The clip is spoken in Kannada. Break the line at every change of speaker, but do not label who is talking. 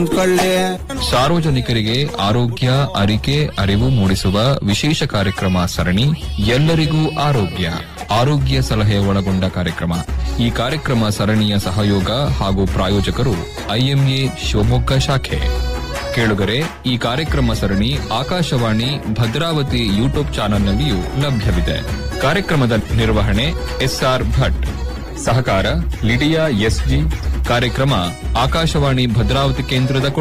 ಅಂದ್ಕೊಳ್ಳಿ
ಸಾರ್ವಜನಿಕರಿಗೆ ಆರೋಗ್ಯ ಅರಿಕೆ ಅರಿವು ಮೂಡಿಸುವ ವಿಶೇಷ ಕಾರ್ಯಕ್ರಮ ಸರಣಿ ಎಲ್ಲರಿಗೂ ಆರೋಗ್ಯ ಆರೋಗ್ಯ ಸಲಹೆ ಒಳಗೊಂಡ ಕಾರ್ಯಕ್ರಮ ಈ ಕಾರ್ಯಕ್ರಮ ಸರಣಿಯ ಸಹಯೋಗ ಹಾಗೂ ಪ್ರಾಯೋಜಕರು ಐಎಂಎ ಶಿವಮೊಗ್ಗ ಶಾಖೆ ಕೇಳುಗರೆ ಈ ಕಾರ್ಯಕ್ರಮ ಸರಣಿ ಆಕಾಶವಾಣಿ ಭದ್ರಾವತಿ ಯೂಟ್ಯೂಬ್ ಚಾನೆಲ್ನಲ್ಲಿಯೂ ಲಭ್ಯವಿದೆ ಕಾರ್ಯಕ್ರಮದ ನಿರ್ವಹಣೆ ಎಸ್ಆರ್ ಭಟ್ ಸಹಕಾರ ಲಿಡಿಯಾ ಎಸ್ಜಿ ಕಾರ್ಯಕ್ರಮ ಆಕಾಶವಾಣಿ ಭದ್ರಾವತಿ ಕೇಂದ್ರದ ಕೊಡುಗೆ